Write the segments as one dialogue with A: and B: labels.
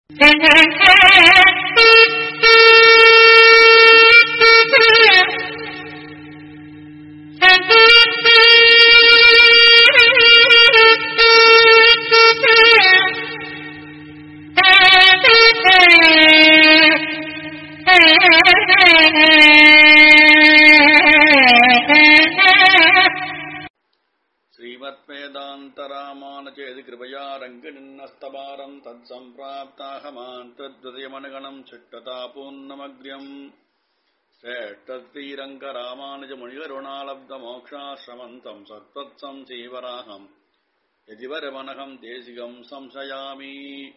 A: श्रीमद्वेदान्तरामानुचेति कृपया रङ्गिनिन्नस्तभारम् तत्सम्प्राप्ताहमान् तद्वदयमनुगणम् चिट्टतापूर्णमग्र्यम् श्रेष्ठश्रीरङ्गरामानुजमुनिकरुणालब्धमोक्षाश्रमन्तम् सत्त्वत्सम् श्रीवराहम् यदि वरमनहम् देशिकम् संशयामि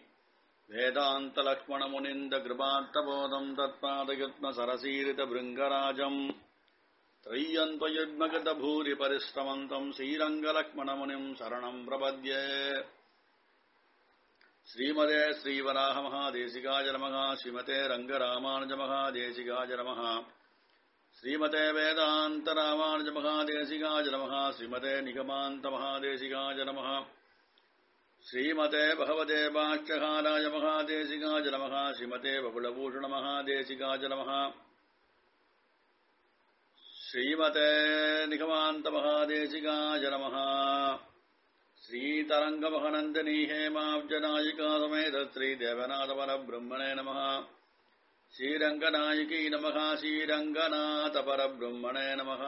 A: वेदान्तलक्ष्मणमुनिन्दकृपार्थबोधम् तत्पादयुग्मसरसीरितभृङ्गराजम् त्रय्यन्त्वयुग्मगतभूरि परिश्रमन्तम् श्रीरङ्गलक्ष्मणमुनिम् शरणम् प्रपद्ये श्रीमदे श्रीवराहमहादेशिकाय नमः श्रीमते रङ्गरामानुजमहादेशिकाय नमः श्रीमते वेदान्तरामानुजमहादेशिकाय नमः श्रीमते निगमान्तमहादेशिकाय नमः श्रीमते भगवते बाष्यहाराय महादेशिकाय नमः श्रीमते बकुलभूषणमहादेशिकाय नमः श्रीमते निगमान्तमहादेशिकाय नमः श्रीतरङ्गमहनन्दनी हेमाब्जनायिका समेत श्रीदेवनाथपरब्रह्मणे नमः श्रीरङ्गनायकी नमः श्रीरङ्गनाथपरब्रह्मणे नमः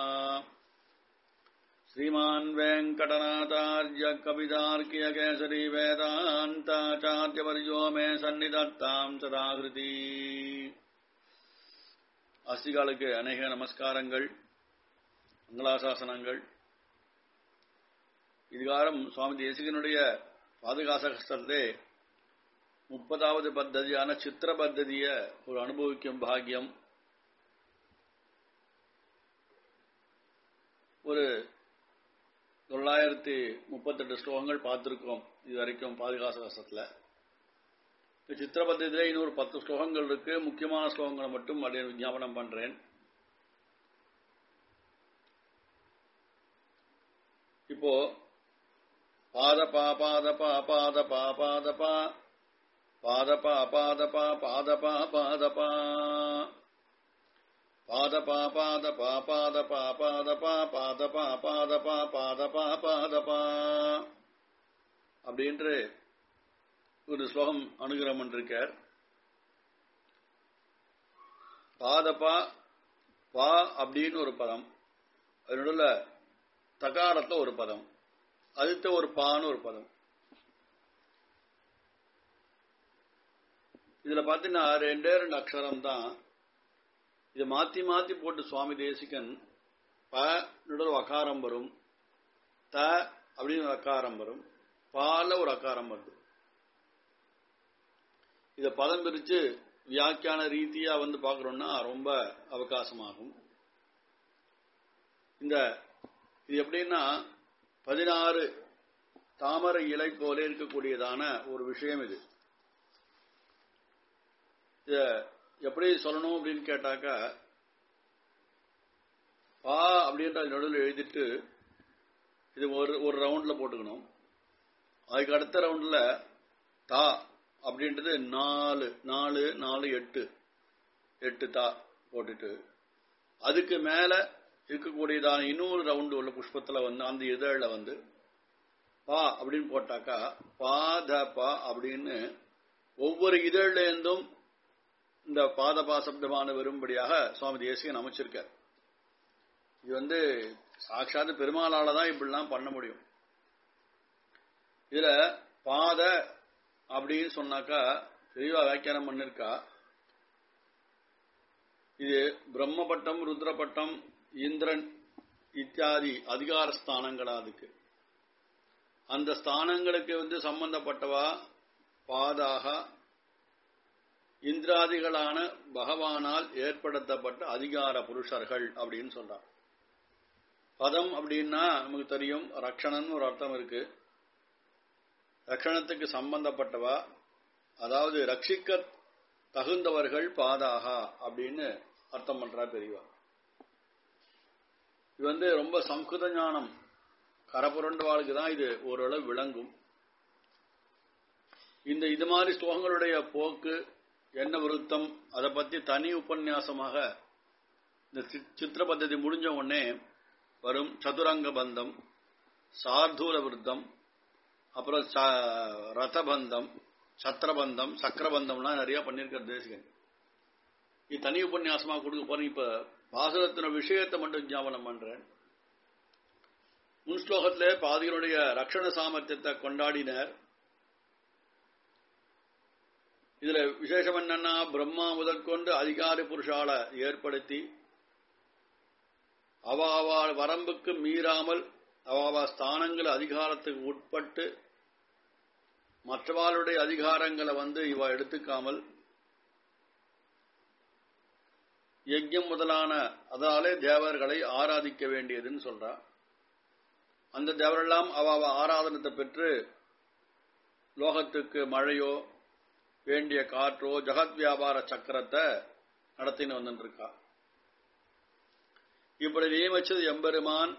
A: श्रीमान् वेङ्कटनाथार्य कवितार्कियकेसरी वेदान्ताचार्यवर्यो मे सन्निधत्ताम् सदाहृति அஸ்திகாலுக்கு அநேக நமஸ்காரங்கள் மங்களாசாசனங்கள் இதுகாரம் சுவாமி தேசிகனுடைய பாதுகாசகஸ்தத்திலே முப்பதாவது பத்ததியான சித்திர பத்ததிய ஒரு அனுபவிக்கும் பாக்கியம் ஒரு தொள்ளாயிரத்தி முப்பத்தெட்டு ஸ்லோகங்கள் பார்த்திருக்கோம் இது வரைக்கும் பாதுகாசகஸ்தத்தில் இந்த சித்திரபத்திலே இன்னொரு பத்து ஸ்லோகங்கள் இருக்கு முக்கியமான ஸ்லோகங்களை மட்டும் அப்படியே விஞ்ஞாபனம் பண்றேன் இப்போ பாத பா பாத பா பாத பா பாத பா பாத பா பாத பா பாத பா பாத பா பாத பா பாத பா பாத பா பாத பா பாத பா பாத பா பாத பா பாத பா அப்படின்று ஒரு ஸ்லோகம் அனுகிரகம் பண்ணிருக்கார் பாதப்பா பா அப்படின்னு ஒரு பதம் அதனுள்ள தகாரத்துல ஒரு பதம் அடுத்த ஒரு பான்னு ஒரு பதம் இதுல பாத்தீங்கன்னா ரெண்டே ரெண்டு அக்ஷரம் தான் இதை மாத்தி மாத்தி போட்டு சுவாமி தேசிகன் ப நடுவில் அகாரம் வரும் த அப்படின்னு ஒரு அக்காரம் வரும் பால ஒரு அக்காரம் வருது இத பதம் பிரிச்சு வியாக்கியான ரீதியா வந்து பாக்குறோம்னா ரொம்ப அவகாசமாகும் இந்த இது எப்படின்னா பதினாறு தாமரை இலை போல இருக்கக்கூடியதான ஒரு விஷயம் இது இத எப்படி சொல்லணும் அப்படின்னு கேட்டாக்கா பா அப்படின்ற நடுவில் எழுதிட்டு இது ஒரு ஒரு ரவுண்ட்ல போட்டுக்கணும் அதுக்கு அடுத்த ரவுண்ட்ல தா அப்படின்றது நாலு நாலு நாலு எட்டு எட்டு தா போட்டுட்டு அதுக்கு மேல இருக்கக்கூடியதான இன்னொரு ரவுண்டு உள்ள புஷ்பத்துல வந்து அந்த இதழில் வந்து பா அப்படின்னு போட்டாக்கா பாத பா அப்படின்னு ஒவ்வொரு இதழ்ல இருந்தும் இந்த பாதபா சப்தமான வரும்படியாக சுவாமி தேசிகன் அமைச்சிருக்கார் இது வந்து சாட்சாத் பெருமாளால தான் இப்படிலாம் பண்ண முடியும் இதுல பாத அப்படின்னு சொன்னாக்கா தெளிவா வியாக்கியானம் பண்ணிருக்கா இது பிரம்மபட்டம் ருத்ரபட்டம் இந்திரன் இத்தியாதி அதிகார ஸ்தானங்களா அதுக்கு அந்த ஸ்தானங்களுக்கு வந்து சம்பந்தப்பட்டவா பாதாக இந்திராதிகளான பகவானால் ஏற்படுத்தப்பட்ட அதிகார புருஷர்கள் அப்படின்னு சொல்றார் பதம் அப்படின்னா நமக்கு தெரியும் ரக்ஷணன் ஒரு அர்த்தம் இருக்கு ரக்ஷணத்துக்கு சம்பந்தப்பட்டவா அதாவது ரட்சிக்க தகுந்தவர்கள் பாதாகா அப்படின்னு அர்த்தம் பண்றா பெரியவா இது வந்து ரொம்ப சம்ஸ்கிருத ஞானம் கரப்புரண்டு வாழ்க்கை தான் இது ஓரளவு விளங்கும் இந்த இது மாதிரி ஸ்லோகங்களுடைய போக்கு என்ன விருத்தம் அதை பத்தி தனி உபன்யாசமாக இந்த சித்திர பദ്ധதி முடிஞ்ச உடனே வரும் சதுரங்க பந்தம் சார்தூல விருத்தம் அப்புறம் ரதபந்தம் சத்திரபந்தம் சக்கரபந்தம்லாம் நிறைய பண்ணிருக்கிற தேசிகன் இது தனி உபன்யாசமா கொடுக்க போறேன் இப்ப பாசுரத்தின விஷயத்தை மட்டும் ஞாபகம் பண்றேன் முன் ஸ்லோகத்திலே பாதிகளுடைய ரட்சண சாமர்த்தியத்தை கொண்டாடினர் இதுல விசேஷம் என்னன்னா பிரம்மா முதற்கொண்டு அதிகாரி புருஷால ஏற்படுத்தி அவ அவள் வரம்புக்கு மீறாமல் அவ ஸ்தானங்கள் அதிகாரத்துக்கு உட்பட்டு மற்றவாளுடைய அதிகாரங்களை வந்து இவ எடுத்துக்காமல் யஜ்யம் முதலான அதாலே தேவர்களை ஆராதிக்க வேண்டியதுன்னு சொல்றா அந்த தேவரெல்லாம் அவ அவ ஆராதனத்தை பெற்று லோகத்துக்கு மழையோ வேண்டிய காற்றோ ஜகத் வியாபார சக்கரத்தை நடத்தின்னு வந்துட்டு இருக்கா இப்படி நியமிச்சது எம்பெருமான்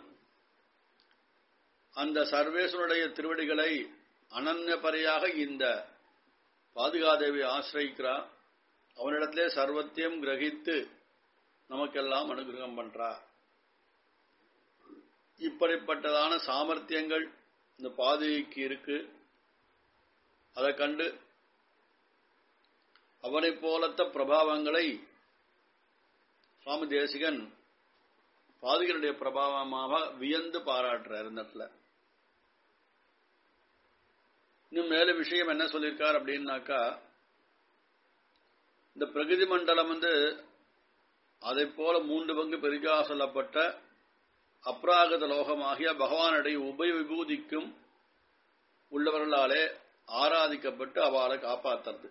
A: அந்த சர்வேஸ்வனுடைய திருவடிகளை அனன்யபரையாக இந்த பாதுகாதேவி ஆசிரியிக்கிறார் அவனிடத்திலே சர்வத்தியம் கிரகித்து நமக்கெல்லாம் அனுகிரகம் பண்றா இப்படிப்பட்டதான சாமர்த்தியங்கள் இந்த பாதுகைக்கு இருக்கு அதை கண்டு அவனைப் போலத்த பிரபாவங்களை சுவாமி தேசிகன் பாதுகளுடைய பிரபாவமாக வியந்து பாராட்டுறார் இந்த இடத்துல இன்னும் மேல விஷயம் என்ன சொல்லியிருக்கார் அப்படின்னாக்கா இந்த பிரகிருதி மண்டலம் வந்து அதை போல மூன்று பங்கு பெரிதாக சொல்லப்பட்ட அப்ராகத லோகமாகிய பகவானுடைய உபய விபூதிக்கும் உள்ளவர்களாலே ஆராதிக்கப்பட்டு அவளை காப்பாத்துறது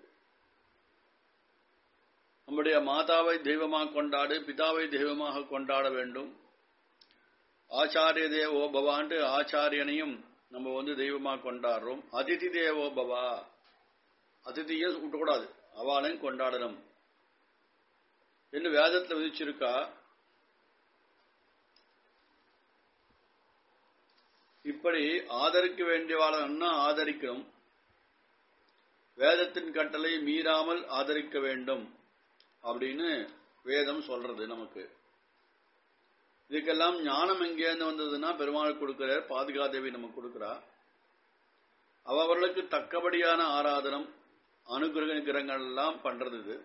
A: நம்முடைய மாதாவை தெய்வமாக கொண்டாடு பிதாவை தெய்வமாக கொண்டாட வேண்டும் ஆச்சாரிய தேவோ பவான்ட்டு ஆச்சாரியனையும் நம்ம வந்து தெய்வமாக கொண்டாடுறோம் அதிதி தேவோ பவா அதிதியை விட்டக்கூடாது அவளையும் கொண்டாடணும் என்று வேதத்தில் விதிச்சிருக்கா இப்படி ஆதரிக்க வேண்டியவாளை நன்னா ஆதரிக்கணும் வேதத்தின் கட்டளை மீறாமல் ஆதரிக்க வேண்டும் அப்படின்னு வேதம் சொல்றது நமக்கு இதுக்கெல்லாம் ஞானம் எங்கேருந்து வந்ததுன்னா பெருமாள் கொடுக்கிறார் பாதுகாதேவி நமக்கு கொடுக்கிறா அவர்களுக்கு தக்கபடியான ஆராதனம் அனுகிரகங்கள் எல்லாம் பண்றது இது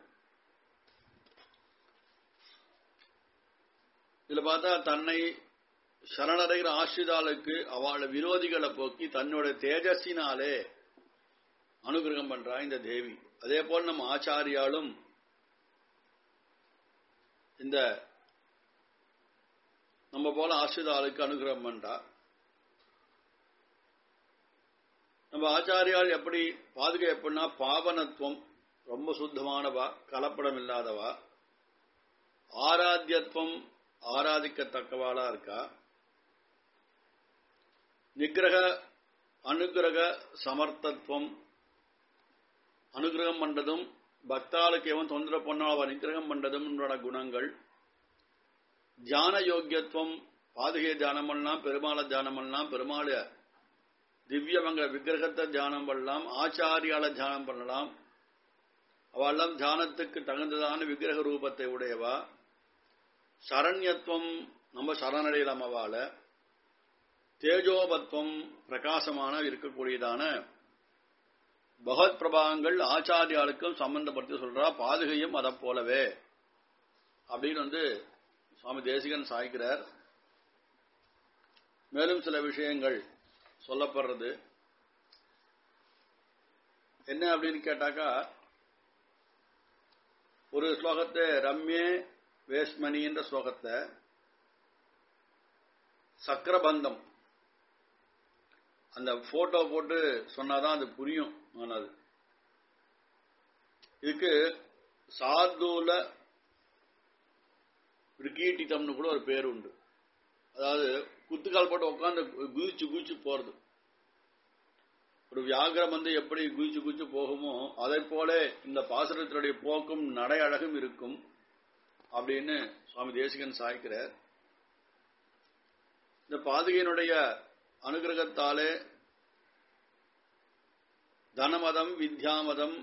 A: இதுல பார்த்தா தன்னை சரணடைகிற ஆசிரிதாளுக்கு அவளை விரோதிகளை போக்கி தன்னோட தேஜஸினாலே அனுகிரகம் பண்றா இந்த தேவி அதே போல் நம்ம ஆச்சாரியாலும் இந்த நம்ம போல ஆசிரிதாளுக்கு அனுகிரகம் பண்றா நம்ம ஆச்சாரியால் எப்படி பாதுகை எப்படின்னா பாவனத்துவம் ரொம்ப சுத்தமானவா கலப்படம் இல்லாதவா ஆராத்தியத்துவம் ஆராதிக்கத்தக்கவாளா இருக்கா நிகிரக அனுகிரக சமர்த்தத்துவம் அனுகிரகம் பண்றதும் பக்தாளுக்கு எவன் தொந்தரவு பண்ணாலும் அவன் நிகிரகம் பண்றதும் குணங்கள் தியான யோக்கியத்துவம் பாதுகை தியானம் பண்ணலாம் பெருமாளை தியானம் பண்ணலாம் பெருமாள திவ்யமங்க விக்கிரகத்தை தியானம் பண்ணலாம் ஆச்சாரியால தியானம் பண்ணலாம் அவெல்லாம் தியானத்துக்கு தகுந்ததான விக்கிரக ரூபத்தை உடையவா சரண்யத்துவம் நம்ம சரணடையலாம் அவள தேஜோபத்துவம் பிரகாசமான இருக்கக்கூடியதான பகவத் பிரபாகங்கள் ஆச்சாரியாளுக்கும் சம்பந்தப்படுத்தி சொல்றா பாதுகையும் அதை போலவே அப்படின்னு வந்து சுவாமி தேசிகன் சாய்க்கிறார் மேலும் சில விஷயங்கள் சொல்லப்படுறது என்ன அப்படின்னு கேட்டாக்கா ஒரு ஸ்லோகத்தை ரம்யே வேஸ்மணி என்ற ஸ்லோகத்தை சக்கரபந்தம் அந்த போட்டோ போட்டு சொன்னாதான் அது புரியும் அது இதுக்கு சார்தூல ரிக்கீட்டிட்டம்னு கூட ஒரு பேர் உண்டு அதாவது குத்துக்கால் போட்டு உட்காந்து குதிச்சு குதிச்சு போறது ஒரு வியாகரம் வந்து எப்படி குதிச்சு குதிச்சு போகுமோ அதை போல இந்த பாசுரத்தினுடைய போக்கும் நடை அழகும் இருக்கும் அப்படின்னு சுவாமி தேசிகன் சாய்க்கிறார் இந்த பாதுகையினுடைய அனுகிரகத்தாலே தனமதம் வித்யாமதம்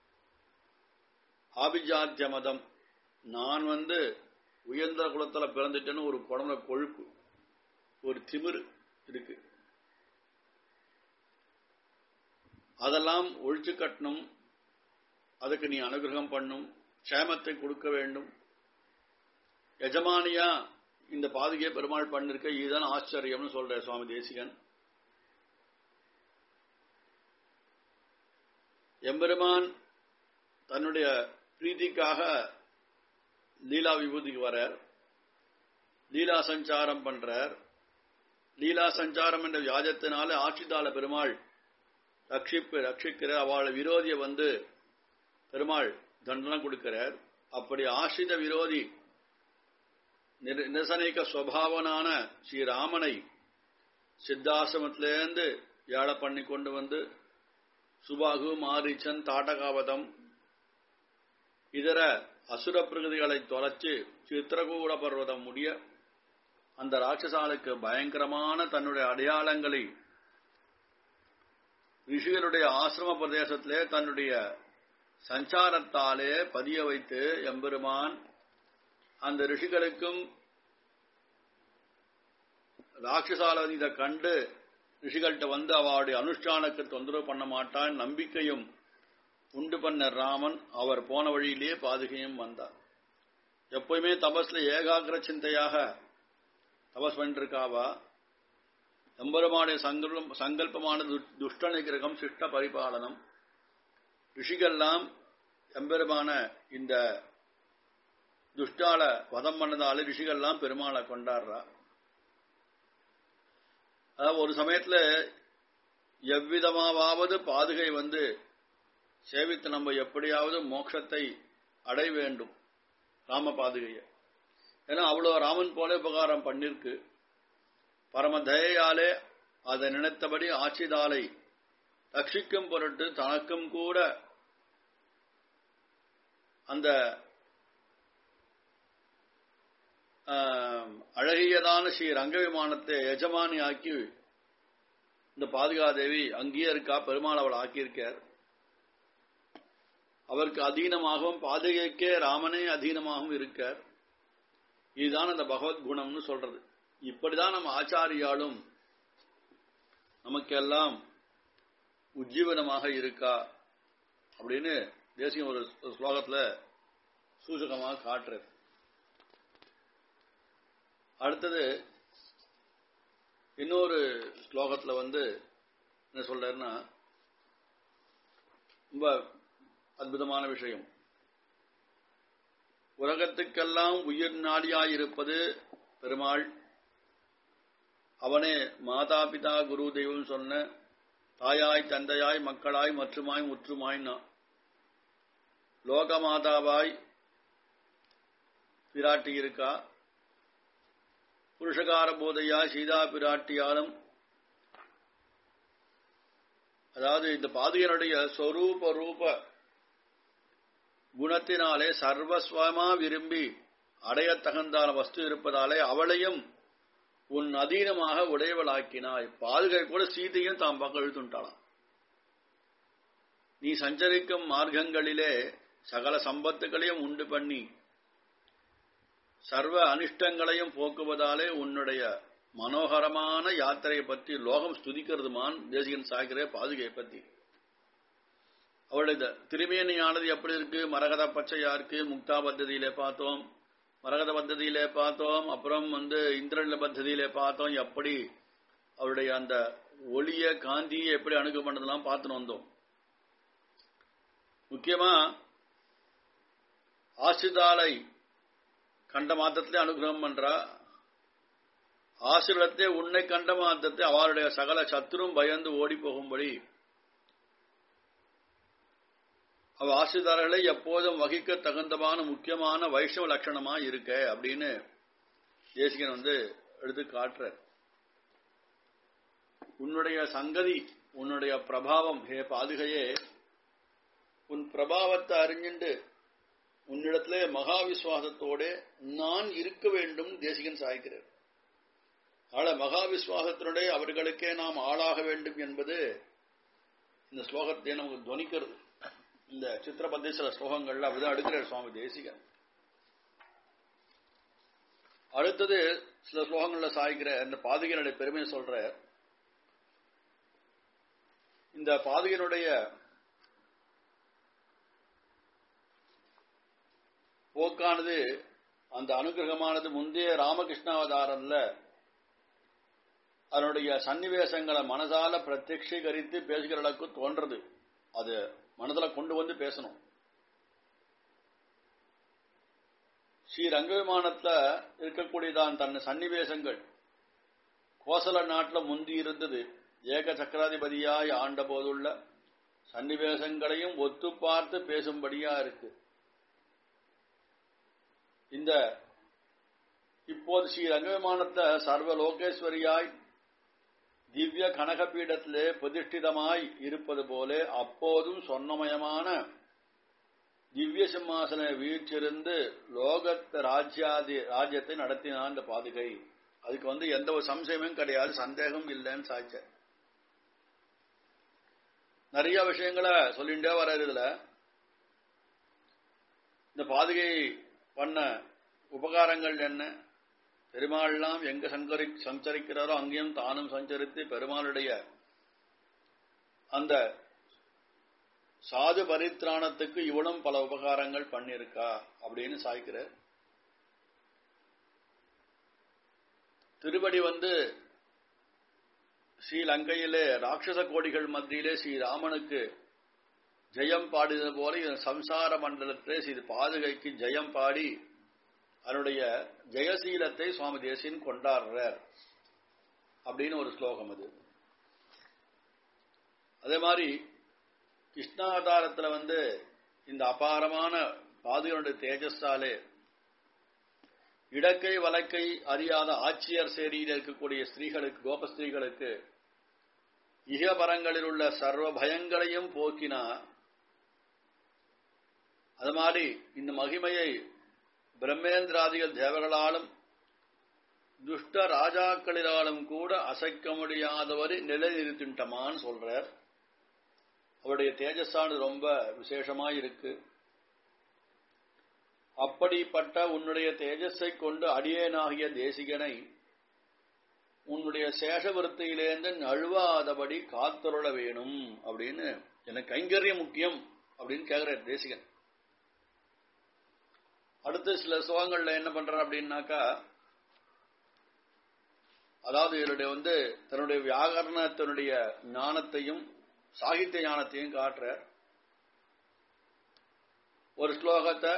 A: ஆபிஜாத்திய மதம் நான் வந்து உயர்ந்த குலத்துல பிறந்துட்டேன்னு ஒரு குழந்தை கொழுப்பு ஒரு திமிரு இருக்கு அதெல்லாம் ஒழிச்சு கட்டணும் அதுக்கு நீ அனுகிரகம் பண்ணும் க்ஷேமத்தை கொடுக்க வேண்டும் எஜமானியா இந்த பாதுகையை பெருமாள் பண்ணிருக்க இதுதான் ஆச்சரியம்னு சொல்ற சுவாமி தேசிகன் எம்பெருமான் தன்னுடைய பிரீதிக்காக லீலா விபூதிக்கு வரார் லீலா சஞ்சாரம் பண்றார் லீலா சஞ்சாரம் என்ற வியாஜத்தினால ஆட்சிதால பெருமாள் ரட்சிப்பு ரட்சிக்கிற அவளை விரோதியை வந்து பெருமாள் தண்டனை கொடுக்கிறார் அப்படி ஆசிரித விரோதி நிரசனிக்க சுவாவனான ஸ்ரீராமனை சித்தாசிரமத்திலேருந்து ஏழை பண்ணி கொண்டு வந்து சுபாகு மாரீச்சன் தாட்டகாவதம் இதர அசுர பிரகதிகளை தொலைச்சு சித்திரகூட பர்வதம் முடிய அந்த ராட்சசாலுக்கு பயங்கரமான தன்னுடைய அடையாளங்களை ரிஷிகளுடைய ஆசிரம பிரதேசத்திலே தன்னுடைய சஞ்சாரத்தாலே பதிய வைத்து எம்பெருமான் அந்த ரிஷிகளுக்கும் ராட்சசால இதை கண்டு ரிஷிகள்கிட்ட வந்து அவளுடைய அனுஷ்டானக்கு தொந்தரவு பண்ண மாட்டான் நம்பிக்கையும் உண்டு பண்ண ராமன் அவர் போன வழியிலேயே பாதுகையும் வந்தார் எப்பயுமே தபஸ்ல ஏகாகிர சிந்தையாக தபஸ் பண்ணிருக்காவா எம்பெருமானுடைய சங்கல்பம் சங்கல்பமான துஷ்ட நிகிரகம் சிஷ்ட பரிபாலனம் ரிஷிகள்லாம் எம்பெருமான இந்த துஷ்டால வதம் பண்ணதால ரிஷிகள்லாம் பெருமாளை கொண்டாடுறா அதாவது ஒரு சமயத்துல எவ்விதமாவது பாதுகை வந்து சேவித்து நம்ம எப்படியாவது மோட்சத்தை அடைய வேண்டும் ராம பாதுகைய ஏன்னா அவ்வளவு ராமன் போல உபகாரம் பண்ணிருக்கு பரம தயையாலே அதை நினைத்தபடி ஆட்சிதாலை ரட்சிக்கும் பொருட்டு தனக்கும் கூட அந்த அழகியதான ஸ்ரீ ரங்க விமானத்தை எஜமானி ஆக்கி இந்த பாதுகாதேவி அங்கேயே இருக்கா பெருமாள் அவள் ஆக்கியிருக்கார் அவருக்கு அதீனமாகவும் பாதுகைக்கே ராமனே அதீனமாகவும் இருக்கார் இதுதான் அந்த பகவத் குணம்னு சொல்றது இப்படிதான் நம்ம ஆச்சாரியாலும் நமக்கெல்லாம் உஜ்ஜீவனமாக இருக்கா அப்படின்னு தேசியம் ஒரு ஸ்லோகத்துல சூசகமாக காட்டுறது அடுத்தது இன்னொரு ஸ்லோகத்துல வந்து என்ன சொல்றாருன்னா ரொம்ப அற்புதமான விஷயம் உலகத்துக்கெல்லாம் உயிர் நாடியாயிருப்பது பெருமாள் அவனே மாதா பிதா குரு தெய்வம் சொன்ன தாயாய் தந்தையாய் மக்களாய் மற்றுமாய் முற்றுமாய் லோகமாதாவாய் பிராட்டி இருக்கா புருஷகார போதையா சீதா பிராட்டியாலும் அதாவது இந்த பாதுகனுடைய ஸ்வரூப ரூப குணத்தினாலே சர்வஸ்வமா விரும்பி அடையத் தகுந்தான வஸ்து இருப்பதாலே அவளையும் உன் அதீனமாக உடையவளாக்கினாய் பாதுகை கூட சீதையும் தாம் பக்கம் இழுத்துட்டாளாம் நீ சஞ்சரிக்கும் மார்க்கங்களிலே சகல சம்பத்துகளையும் உண்டு பண்ணி சர்வ அனிஷ்டங்களையும் போக்குவதாலே உன்னுடைய மனோகரமான யாத்திரையை பற்றி லோகம் ஸ்துதிக்கிறதுமான் தேசிகன் சாய்கிற பாதுகையை பற்றி அவளுடைய திருமேனியானது எப்படி இருக்கு மரகத பச்சையா இருக்கு முக்தா பத்ததியிலே பார்த்தோம் மரகத பத்ததியிலே பார்த்தோம் அப்புறம் வந்து இந்திரநில பத்ததியிலே பார்த்தோம் எப்படி அவருடைய அந்த ஒளிய காந்தியை எப்படி அணுகு பண்ணதெல்லாம் பார்த்துன்னு வந்தோம் முக்கியமா ஆசிதாலை கண்ட மாத்திரத்திலே அனுகிரகம் பண்றா ஆசிரியத்தை உன்னை கண்ட மாத்திரத்தை அவருடைய சகல சத்துரும் பயந்து ஓடி போகும்படி அவ ஆசிரியர்களை எப்போதும் வகிக்க தகுந்தமான முக்கியமான வைஷ்ணவ லட்சணமா இருக்க அப்படின்னு தேசிகன் வந்து எடுத்து காட்டுற உன்னுடைய சங்கதி உன்னுடைய பிரபாவம் ஹே பாதுகையே உன் பிரபாவத்தை அறிஞ்சுண்டு உன்னிடத்திலே மகா விசுவாசத்தோட நான் இருக்க வேண்டும் தேசிகன் சாய்க்கிறார் ஆள மகா விசுவாசத்தினுடைய அவர்களுக்கே நாம் ஆளாக வேண்டும் என்பது இந்த ஸ்லோகத்தையே நமக்கு துவனிக்கிறது இந்த சித்திரபத்தி சில ஸ்லோகங்கள்ல அப்படிதான் எடுக்கிறார் சுவாமி தேசிகன் அடுத்தது சில ஸ்லோகங்கள்ல சாய்க்கிற இந்த பாதகையினுடைய பெருமையை சொல்ற இந்த பாதகையினுடைய போக்கானது அந்த அனுகிரகமானது முந்தைய ராமகிருஷ்ணாவதாரம்ல அதனுடைய சன்னிவேசங்களை மனதால பிரத்யக்ஷீகரித்து பேசுகிற அளவுக்கு தோன்றது அது மனதில் கொண்டு வந்து பேசணும் ஸ்ரீ ரங்கவிமானத்துல இருக்கக்கூடியதான் தன் சன்னிவேசங்கள் கோசல நாட்டில் முந்தி இருந்தது ஏக சக்கராதிபதியாய் ஆண்ட போதுள்ள சன்னிவேசங்களையும் ஒத்து பார்த்து பேசும்படியா இருக்கு இந்த இப்போது ஸ்ரீ ரங்கவிமானத்தை சர்வ லோகேஸ்வரியாய் திவ்ய கனகபீடத்திலே பிரதிஷ்டிதமாய் இருப்பது போல அப்போதும் சொன்னமயமான திவ்ய சிம்மாசன வீழ்ச்சிருந்து லோகத்த ராஜ்யாதி ராஜ்யத்தை நடத்தினான் இந்த பாதுகை அதுக்கு வந்து எந்த ஒரு சம்சயமும் கிடையாது சந்தேகம் இல்லைன்னு சாய்ச்ச நிறைய விஷயங்களை சொல்லிட்டே வர இதுல இந்த பாதுகை பண்ண உபகாரங்கள் என்ன பெருமாள்லாம் எங்க சங்கரி சஞ்சரிக்கிறாரோ அங்கேயும் தானும் சஞ்சரித்து பெருமாளுடைய அந்த சாது பரித்ராணத்துக்கு இவனும் பல உபகாரங்கள் பண்ணியிருக்கா அப்படின்னு சாய்க்கிறார் திருவடி வந்து ஸ்ரீலங்கையிலே ராட்சச கோடிகள் மத்தியிலே ஸ்ரீராமனுக்கு ஜெயம் பாடினது போல இந்த சம்சார மண்டலத்திலே ஸ்ரீ பாதுகைக்கு ஜெயம் பாடி அதனுடைய ஜெயசீலத்தை சுவாமி தேசியன் கொண்டாடுறார் அப்படின்னு ஒரு ஸ்லோகம் அது அதே மாதிரி கிருஷ்ணாவதாரத்துல வந்து இந்த அபாரமான பாதுகளுடைய தேஜஸாலே இடக்கை வழக்கை அறியாத ஆட்சியர் சேரியில் இருக்கக்கூடிய ஸ்திரீகளுக்கு கோபஸ்திரீகளுக்கு இகபரங்களில் உள்ள சர்வ பயங்களையும் போக்கினா அது மாதிரி இந்த மகிமையை பிரம்மேந்திராதிகள் தேவர்களாலும் துஷ்ட ராஜாக்களினாலும் கூட அசைக்க முடியாதவரை நிலைநிறுத்திட்டமான்னு சொல்றார் அவருடைய தேஜஸானது ரொம்ப விசேஷமா இருக்கு அப்படிப்பட்ட உன்னுடைய தேஜஸை கொண்டு அடியேனாகிய தேசிகனை உன்னுடைய சேஷவிருத்தியிலேருந்து நழுவாதபடி காத்தருள வேணும் அப்படின்னு எனக்கு கைங்கரியம் முக்கியம் அப்படின்னு கேட்கிறார் தேசிகன் அடுத்து சில சுகங்கள்ல என்ன பண்றார் அப்படின்னாக்கா அதாவது இவருடைய வந்து தன்னுடைய வியாகரணத்தினுடைய ஞானத்தையும் சாகித்ய ஞானத்தையும் காட்டுற ஒரு ஸ்லோகத்தை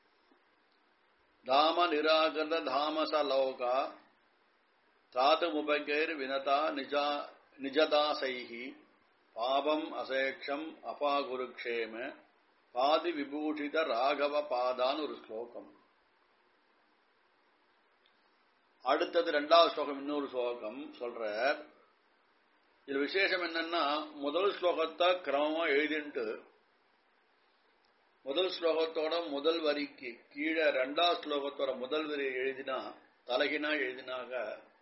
A: தாம நிராகர தாமச லோகா தாத்து முபகைர் வினதா நிஜா நிஜதாசைஹி பாபம் அசேக்ஷம் அபாகுருக்ஷேம பாதி விபூஷித ராகவ பாதான் ஒரு ஸ்லோகம் அடுத்தது ரெண்டாவது ஸ்லோகம் இன்னொரு ஸ்லோகம் சொல்றார் இது விசேஷம் என்னன்னா முதல் ஸ்லோகத்தை கிரமமா எழுதிட்டு முதல் ஸ்லோகத்தோட முதல் வரிக்கு கீழே ரெண்டாவது ஸ்லோகத்தோட முதல் வரி எழுதினா தலகினா எழுதினாக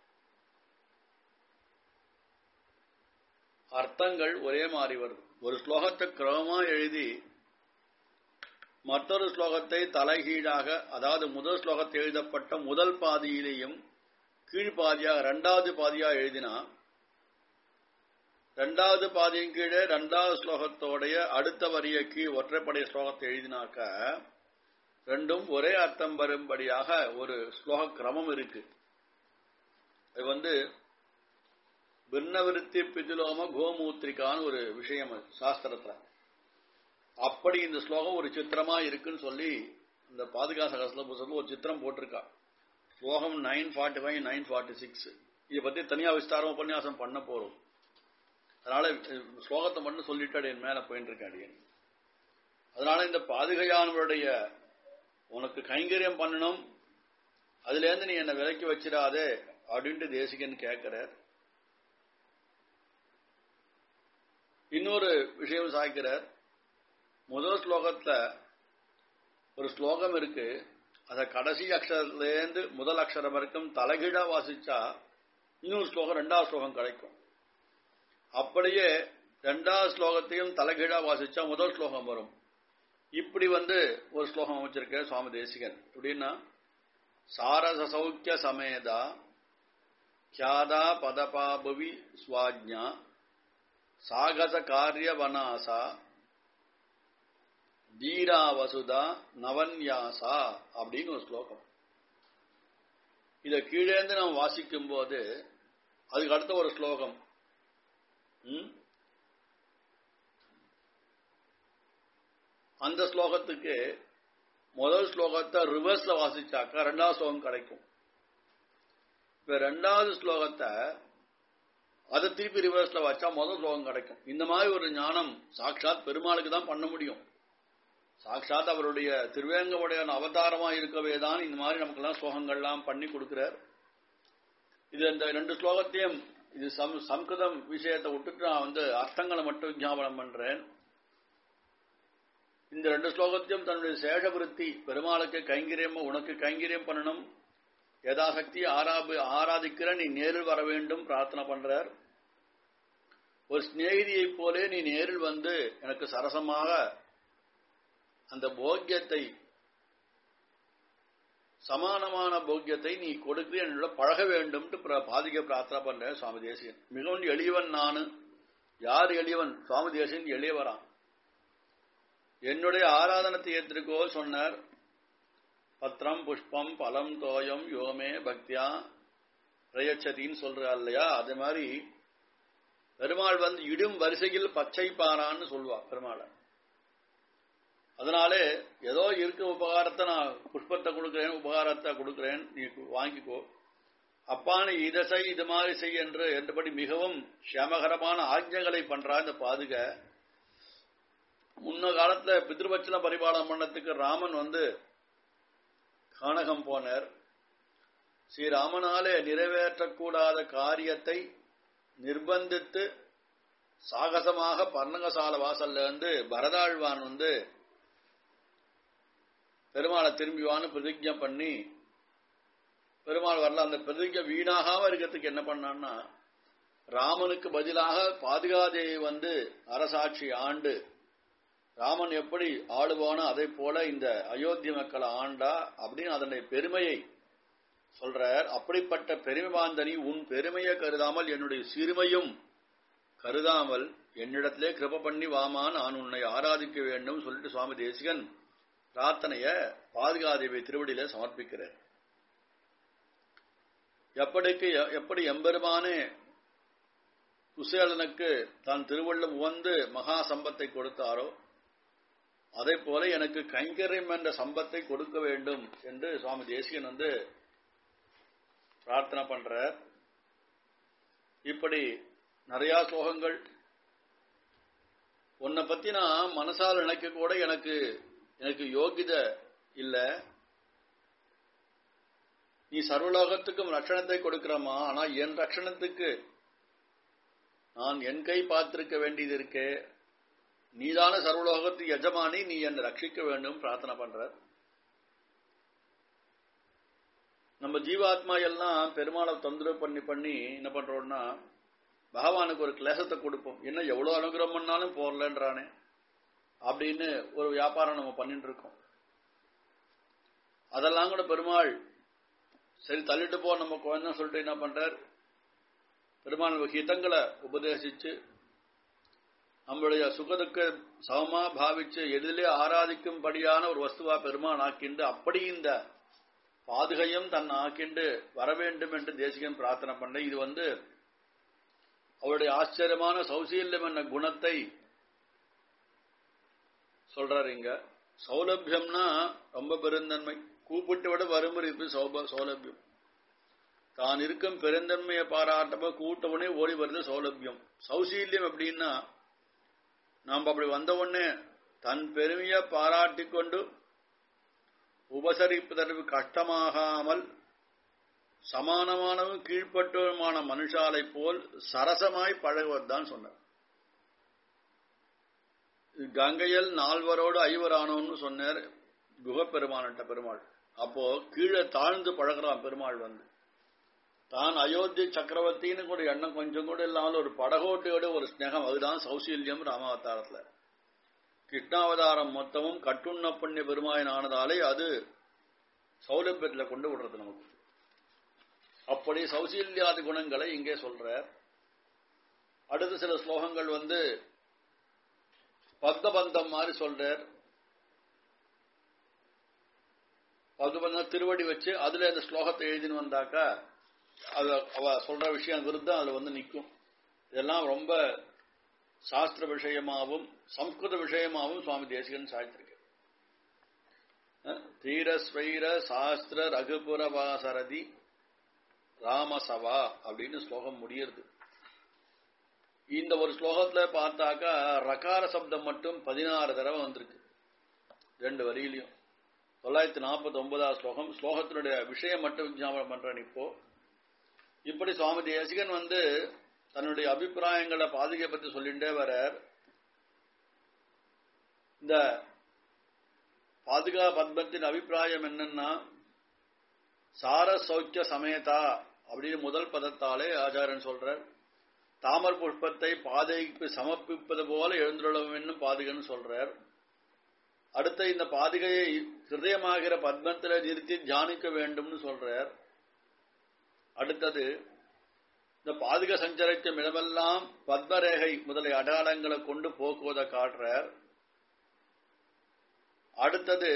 A: அர்த்தங்கள் ஒரே மாதிரி வருது ஒரு ஸ்லோகத்தை கிரமமா எழுதி மற்றொரு ஸ்லோகத்தை தலைகீழாக அதாவது முதல் ஸ்லோகத்தை எழுதப்பட்ட முதல் பாதியிலேயும் கீழ்பாதியாக ரெண்டாவது பாதியாக எழுதினா ரெண்டாவது பாதியின் கீழே ரெண்டாவது ஸ்லோகத்தோடைய அடுத்த வரிய கீழ் ஒற்றைப்படை ஸ்லோகத்தை எழுதினாக்க ரெண்டும் ஒரே அர்த்தம் வரும்படியாக ஒரு ஸ்லோக கிரமம் இருக்கு இது வந்து பின்னவிருத்தி பிதிலோம கோமூத்திரிக்கான்னு ஒரு விஷயம் சாஸ்திரத்துல அப்படி இந்த ஸ்லோகம் ஒரு சித்திரமா இருக்குன்னு சொல்லி இந்த பாதுகா சகசில புத்தகத்தில் ஒரு சித்திரம் போட்டிருக்கா ஸ்லோகம் nine forty five nine forty six இதை பத்தி தனியா விஸ்தாரம் உபன்யாசம் பண்ண போறோம் அதனால ஸ்லோகத்தை மட்டும் சொல்லிட்டு என் மேல போயிட்டு இருக்கேன் அடியன் அதனால இந்த பாதுகையானவருடைய உனக்கு கைங்கரியம் பண்ணணும் அதுல இருந்து நீ என்ன விலைக்கு வச்சிடாதே அப்படின்ட்டு தேசிகன் கேட்கிறார் இன்னொரு விஷயம் சாய்க்கிறார் முதல் ஸ்லோகத்துல ஒரு ஸ்லோகம் இருக்கு அத கடைசி அக்ஷரத்துலேருந்து முதல் அக்ஷரம் வரைக்கும் தலைகீழா வாசிச்சா இன்னொரு ஸ்லோகம் ரெண்டாவது ஸ்லோகம் கிடைக்கும் அப்படியே ரெண்டாவது ஸ்லோகத்தையும் தலைகீழா வாசிச்சா முதல் ஸ்லோகம் வரும் இப்படி வந்து ஒரு ஸ்லோகம் அமைச்சிருக்க சுவாமி தேசிகன் எப்படின்னா சாரச சௌக்கிய சமேதா கியாதா பதபாபவி ஸ்வாஜ்ஞா சாகச காரிய வனாசா தீரா வசுதா நவன்யாசா அப்படின்னு ஒரு ஸ்லோகம் இத கீழேந்து நாம் வாசிக்கும் போது அதுக்கு அடுத்த ஒரு ஸ்லோகம் ம்? அந்த ஸ்லோகத்துக்கு முதல் ஸ்லோகத்தை ரிவர்ஸ்ல வாசிச்சாக்கா ரெண்டாவது ஸ்லோகம் கிடைக்கும் இப்ப ரெண்டாவது ஸ்லோகத்தை அதை திருப்பி ரிவர்ஸ்ல வச்சா முதல் ஸ்லோகம் கிடைக்கும் இந்த மாதிரி ஒரு ஞானம் சாட்சாத் பெருமாளுக்கு தான் பண்ண முடியும் சாட்சாத் அவருடைய திருவேங்கமுடையான அவதாரமா இருக்கவே தான் இந்த மாதிரி நமக்கெல்லாம் ஸ்லோகங்கள்லாம் பண்ணி கொடுக்கிறார் இது இந்த ரெண்டு ஸ்லோகத்தையும் இது சம் சம்ஸ்கிருதம் விஷயத்தை விட்டுட்டு நான் வந்து அர்த்தங்களை மட்டும் விஞ்ஞாபனம் பண்றேன் இந்த ரெண்டு ஸ்லோகத்தையும் தன்னுடைய சேஷவிருத்தி பெருமாளுக்கு கைங்கரியம் உனக்கு கைங்கரியம் பண்ணணும் யதாசக்தி ஆராபு ஆராதிக்கிற நீ நேரில் வர வேண்டும் பிரார்த்தனை பண்றார் ஒரு சிநேகிதியைப் போலே நீ நேரில் வந்து எனக்கு சரசமாக அந்த போக்கியத்தை சமானமான போக்கியத்தை நீ கொடுக்க என்னோட பழக வேண்டும் பாதிக்க பிரார்த்தனை பண்ற சுவாமி தேசியன் மிகவும் எளியவன் நானு யார் எளியவன் சுவாமி தேசியன் எளியவரான் என்னுடைய ஆராதனத்தை ஏற்றிருக்கோ சொன்னார் பத்திரம் புஷ்பம் பலம் தோயம் யோமே பக்தியா பிரயச்சதின்னு சொல்றா இல்லையா அது மாதிரி பெருமாள் வந்து இடும் வரிசையில் பச்சை பாரான்னு சொல்வா பெருமாளை அதனாலே ஏதோ இருக்க உபகாரத்தை நான் புஷ்பத்தை கொடுக்கிறேன் உபகாரத்தை கொடுக்கிறேன் நீ வாங்கிக்கோ அப்பானு இதை செய் இது மாதிரி செய் என்று என்றபடி மிகவும் க்ஷமகரமான ஆஜ்ஞங்களை பண்றா இந்த பாதுக முன்ன காலத்துல பித்ருபட்சண பரிபாலனம் பண்ணத்துக்கு ராமன் வந்து கானகம் போனார் ஸ்ரீராமனாலே நிறைவேற்றக்கூடாத காரியத்தை நிர்பந்தித்து சாகசமாக பர்ணகசால வாசல்ல இருந்து பரதாழ்வான் வந்து பெருமாளை திரும்பிவான்னு பிரதிஜை பண்ணி பெருமாள் வரல அந்த பிரதிஜை வீணாகாம இருக்கிறதுக்கு என்ன பண்ணான்னா ராமனுக்கு பதிலாக பாதுகாதேவி வந்து அரசாட்சி ஆண்டு ராமன் எப்படி ஆளுவானோ அதை போல இந்த அயோத்தி மக்களை ஆண்டா அப்படின்னு அதனுடைய பெருமையை சொல்றார் அப்படிப்பட்ட பெருமை வாந்தனி உன் பெருமையை கருதாமல் என்னுடைய சிறுமையும் கருதாமல் என்னிடத்திலே கிருப பண்ணி வாமா நான் உன்னை ஆராதிக்க வேண்டும் சொல்லிட்டு சுவாமி தேசிகன் பிரார்த்தனைய பாதுகாதேவி திருவடியில சமர்ப்பிக்கிறார் எப்படிக்கு எப்படி எம்பெருமானே குசேலனுக்கு தான் திருவள்ளம் உவந்து மகா சம்பத்தை கொடுத்தாரோ அதே போல எனக்கு கைங்கரியம் என்ற சம்பத்தை கொடுக்க வேண்டும் என்று சுவாமி தேசிகன் வந்து பிரார்த்தனை பண்றார் இப்படி நிறைய ஸ்லோகங்கள் உன்னை பத்தி நான் மனசால் நினைக்க கூட எனக்கு எனக்கு யோகித இல்ல நீ சர்வலோகத்துக்கும் ரட்சணத்தை கொடுக்கிறமா ஆனா என் ரட்சணத்துக்கு நான் என் கை பார்த்திருக்க வேண்டியது இருக்கே நீதான சர்வலோகத்துக்கு எஜமானி நீ என்னை ரட்சிக்க வேண்டும் பிரார்த்தனை பண்ற நம்ம ஜீவாத்மா எல்லாம் பெருமாளை தொந்தரவு பண்ணி பண்ணி என்ன பண்றோம்னா பகவானுக்கு ஒரு கிளேசத்தை கொடுப்போம் என்ன எவ்வளவு அனுகிரகம் பண்ணாலும் போறலன்றானே அப்படின்னு ஒரு வியாபாரம் நம்ம பண்ணிட்டு இருக்கோம் அதெல்லாம் கூட பெருமாள் சரி தள்ளிட்டு போ நம்ம குழந்தை சொல்லிட்டு என்ன பண்றார் பெருமாள் ஹிதங்களை உபதேசிச்சு நம்மளுடைய சுகதுக்க சமமா பாவிச்சு எதிலே ஆராதிக்கும்படியான ஒரு வஸ்துவா பெருமான் ஆக்கிண்டு அப்படி இந்த பாதுகையும் தன் ஆக்கிண்டு வர வேண்டும் என்று தேசிகன் பிரார்த்தனை பண்ண இது வந்து அவருடைய ஆச்சரியமான சௌசீல்யம் என்ற குணத்தை சொல்றாரு இங்க சௌலபியம்னா ரொம்ப பெருந்தன்மை கூப்பிட்டு விட வரும்பு சௌப சௌலபியம் தான் இருக்கும் பெருந்தன்மையை பாராட்டப்ப கூட்டவுடனே ஓடி வருது சௌலபியம் சௌசீல்யம் எப்படின்னா நாம் அப்படி வந்த உடனே தன் பெருமையை பாராட்டி கொண்டு உபசரிப்பதற்கு கஷ்டமாகாமல் சமானமானவும் கீழ்ப்பட்டவருமான மனுஷாலை போல் சரசமாய் பழகுவதுதான் சொன்னார் கங்கையில் நால்வரோடு ஐவரானோன்னு சொன்னார் குகப்பெருமான்ட்ட பெருமாள் அப்போ கீழே தாழ்ந்து பழகிறான் பெருமாள் வந்து தான் அயோத்தி சக்கரவர்த்தின்னு கூட எண்ணம் கொஞ்சம் கூட இல்லாமல் ஒரு படகோட்டியோட ஒரு ஸ்நேகம் அதுதான் சௌசீல்யம் ராமாவதாரத்துல கிருஷ்ணாவதாரம் மொத்தமும் கட்டுண்ண புண்ணிய பெருமாயின் ஆனதாலே அது சௌலபியத்துல கொண்டு விடுறது நமக்கு அப்படி சௌசீல்யாதி குணங்களை இங்கே சொல்ற அடுத்த சில ஸ்லோகங்கள் வந்து பத்மபந்தம் மாதிரி சொல்றார் பத்மபந்தம் திருவடி வச்சு அதுல இந்த ஸ்லோகத்தை எழுதின்னு வந்தாக்கா அது அவ சொல்ற விஷயம் விருத்தம் அதுல வந்து நிற்கும் இதெல்லாம் ரொம்ப சாஸ்திர விஷயமாகவும் சம்ஸ்கிருத விஷயமாகவும் சுவாமி தேசிகன் சாய்த்திருக்க தீரஸ்வைர சாஸ்திர ரகுபுர வாசரதி ராமசவா அப்படின்னு ஸ்லோகம் முடியறது இந்த ஒரு ஸ்லோகத்துல பார்த்தாக்கா ரகார சப்தம் மட்டும் பதினாறு தடவை வந்திருக்கு ரெண்டு வரியிலையும் தொள்ளாயிரத்தி நாற்பத்தி ஒன்பதாவது ஸ்லோகம் ஸ்லோகத்தினுடைய விஷயம் மட்டும் விஞ்ஞாபனம் பண்றேன் இப்போ இப்படி சுவாமி தேசிகன் வந்து தன்னுடைய அபிப்பிராயங்களை பாதுகை பத்தி சொல்லிட்டே வரார் இந்த பாதுகா பத்மத்தின் அபிப்பிராயம் என்னன்னா சார சௌக்கிய சமேதா அப்படின்னு முதல் பதத்தாலே ஆச்சாரன் சொல்றார் தாமர் புஷ்பத்தை பாதைக்கு சமர்ப்பிப்பது போல எழுந்துள்ளவும் என்னும் பாதுகன்னு சொல்றார் அடுத்த இந்த பாதுகையை ஹிருதயமாகிற பத்மத்தில் நிறுத்தி தியானிக்க வேண்டும்னு சொல்றார் அடுத்தது இந்த பாதுக சஞ்சரிக்கும் இடமெல்லாம் பத்மரேகை முதலிய அடையாளங்களை கொண்டு போக்குவதை காட்டுறார் அடுத்தது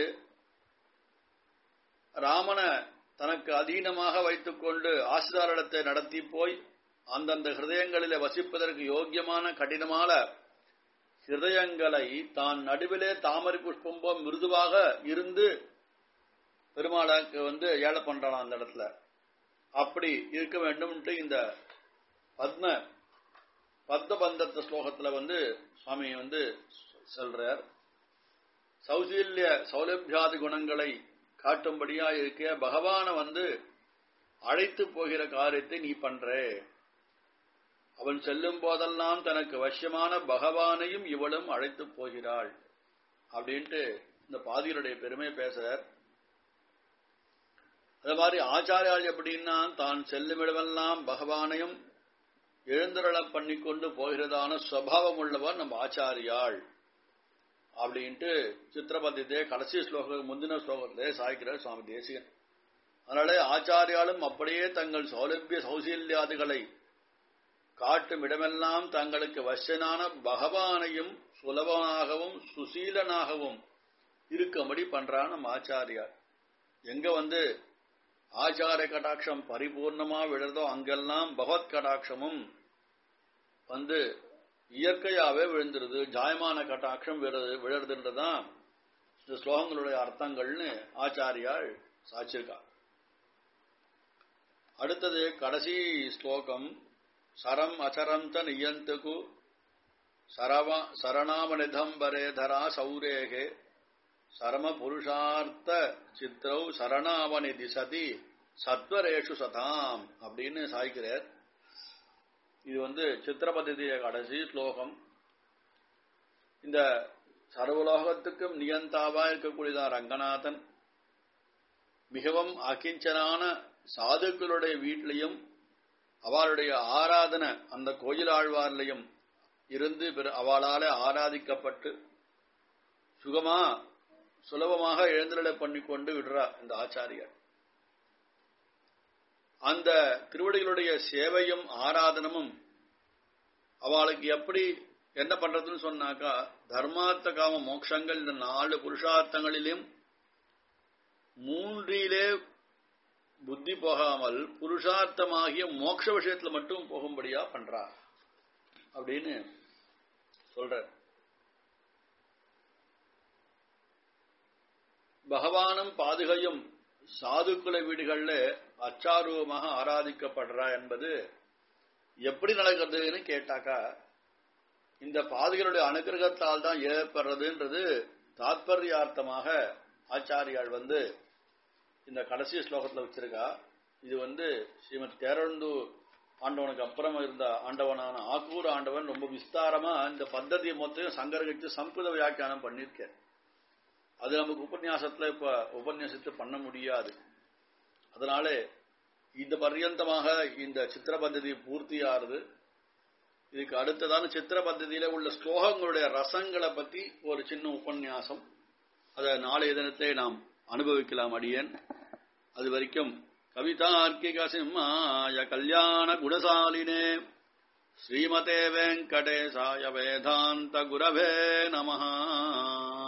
A: ராமனை தனக்கு அதீனமாக வைத்துக்கொண்டு ஆசிரியரிடத்தை நடத்தி போய் அந்தந்த ஹிருதயங்களிலே வசிப்பதற்கு யோக்கியமான கடினமான ஹிருதயங்களை தான் நடுவிலே தாமரை புஷ்பம் போல் மிருதுவாக இருந்து பெருமாளுக்கு வந்து ஏழை பண்றான் அந்த இடத்துல அப்படி இருக்க வேண்டும்ட்டு இந்த பத்ம பத்மபந்தத்த ஸ்லோகத்துல வந்து சுவாமி வந்து சொல்றார் சௌசீல்ய சௌலபியாதி குணங்களை காட்டும்படியா இருக்க பகவான வந்து அழைத்து போகிற காரியத்தை நீ பண்றே அவன் செல்லும் போதெல்லாம் தனக்கு வசியமான பகவானையும் இவளும் அழைத்து போகிறாள் அப்படின்ட்டு இந்த பாதிகளுடைய பெருமை பேசுறார் அது மாதிரி ஆச்சாரியால் எப்படின்னா தான் செல்லுமிடமெல்லாம் பகவானையும் எழுந்தருள பண்ணிக்கொண்டு போகிறதான சுவாவம் உள்ளவர் நம்ம ஆச்சாரியாள் அப்படின்ட்டு சித்திரபத்தியத்தை கடைசி ஸ்லோகம் முந்தின ஸ்லோகத்திலே சாய்க்கிறார் சுவாமி தேசிகன் அதனால ஆச்சாரியாலும் அப்படியே தங்கள் சௌலபிய சௌசீல்யாதிகளை காட்டும் இடமெல்லாம் தங்களுக்கு வசனான பகவானையும் சுலபனாகவும் சுசீலனாகவும் இருக்கும்படி பண்றான் நம்ம ஆச்சாரியார் எங்க வந்து ஆச்சார கடாட்சம் பரிபூர்ணமா விழுறதோ அங்கெல்லாம் பகவத் கடாட்சமும் வந்து இயற்கையாவே விழுந்துருது ஜாயமான கட்டாட்சம் விழுறது விழுறதுன்றதான் இந்த ஸ்லோகங்களுடைய அர்த்தங்கள்னு ஆச்சாரியால் சாச்சிருக்கா அடுத்தது கடைசி ஸ்லோகம் சரம் அச்சரந்த நியந்துகு சரவ சரணாமனிதம்பரேதரா சௌரேகே சரம புருஷார்த்த சித்திரௌ சரணாவனிதி சதி சத்வரேஷு சதாம் அப்படின்னு சாய்க்கிறார் இது வந்து சித்திரபதிய கடைசி ஸ்லோகம் இந்த சர்வலோகத்துக்கும் நியந்தாவா இருக்கக்கூடியதான் ரங்கநாதன் மிகவும் அகிஞ்சனான சாதுக்களுடைய வீட்டிலையும் அவளுடைய ஆராதனை அந்த கோயில் ஆழ்வார்லையும் இருந்து அவளால ஆராதிக்கப்பட்டு சுகமா சுலபமாக எழுந்தருளை பண்ணிக்கொண்டு விடுறா இந்த ஆச்சாரியர் அந்த திருவடிகளுடைய சேவையும் ஆராதனமும் அவளுக்கு எப்படி என்ன பண்றதுன்னு சொன்னாக்கா தர்மார்த்த காம மோட்சங்கள் இந்த நாலு புருஷார்த்தங்களிலும் மூன்றிலே புத்தி போகாமல் புருஷார்த்தமாகிய மோட்ச விஷயத்துல மட்டும் போகும்படியா பண்றா அப்படின்னு சொல்ற பகவானும் பாதுகையும் சாதுக்குல வீடுகள்ல அச்சாரூபமாக ஆராதிக்கப்படுறா என்பது எப்படி நடக்கிறதுன்னு கேட்டாக்கா இந்த பாதுகளுடைய அனுகிரகத்தால் தான் ஏற்படுறதுன்றது தாத்பரியார்த்தமாக ஆச்சாரியால் வந்து இந்த கடைசி ஸ்லோகத்தில் வச்சிருக்கா இது வந்து ஸ்ரீமத் தேரந்து ஆண்டவனுக்கு அப்புறம் இருந்த ஆண்டவனான ஆக்கூர் ஆண்டவன் ரொம்ப விஸ்தாரமா இந்த பத்ததியை மொத்தம் சங்கரகிச்சு சம்ஸ்கிருத வியாக்கியானம் பண்ணியிருக்கேன் அது நமக்கு உபன்யாசத்துல இப்ப உபன்யாசத்தை பண்ண முடியாது அதனால இந்த பர்யந்தமாக இந்த சித்திர பద్ధதி பூர்த்தியாகிறது இதுக்கு அடுத்ததான சித்திர பద్ధதியில உள்ள ஸ்லோகங்களுடைய ரசங்களை பத்தி ஒரு சின்ன உபன்யாசம் அதை நாளைய தினத்தை நாம் அனுபவிக்கலாம் அடியேன் அது வரைக்கும் கவிதார்க்கிக சிம்மாய கல்யாண குணசாலினே ஸ்ரீமதே வெங்கடேசாய வேதாந்த குரவே நமஹா